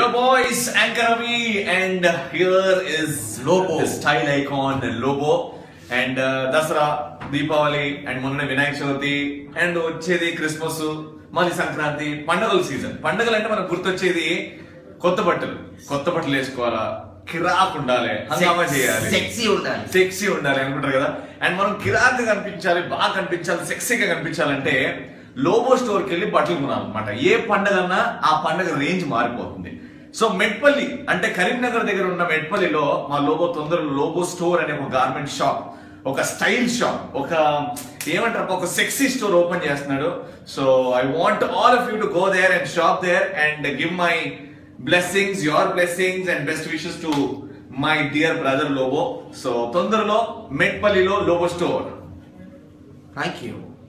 Your boys, Anchor Ravi, and here is Lobo. the style icon Lobo. And Dasara Deepavali and మొన్న Vinayaka Chavithi and వచ్చేది Christmas మళ్ళీ సంక్రాంతి పండగల season పండగలు అంటే మనకు గుర్తొచ్చేది కొత్త బట్టలు కొత్త బట్టలు వేసుకోవాలా కిరాక్ ఉండాలి హంగామా చేయాలి సెక్సీ ఉండాలి సెక్సీ ఉండాలి అనుకుంటారు కదా అండ్ మనం కిరాక్ కనిపించాలి బాగా కనిపించాలి సెక్సీగా కనిపించాలంటే లోబో స్టోర్కి వెళ్ళి బట్టలు కొనాలన్నమాట ఏ పండగ అన్నా ఆ పండగ రేంజ్ మారిపోతుంది సో మెట్పల్లి అంటే కరీంనగర్ దగ్గర ఉన్న మెట్పల్లిలో మా లోబో తొందరలో లోబో స్టోర్ అనే ఒక గార్మెంట్ షాప్ ఒక స్టైల్ షాప్ ఒక ఏమంటారు ఒక సెక్సీ స్టోర్ ఓపెన్ చేస్తున్నాడు so I want all of you to go there and shop there and give my blessings your blessings and best wishes to my dear brother Lobo so తొందరలో మెట్పల్లిలో Lobo store thank you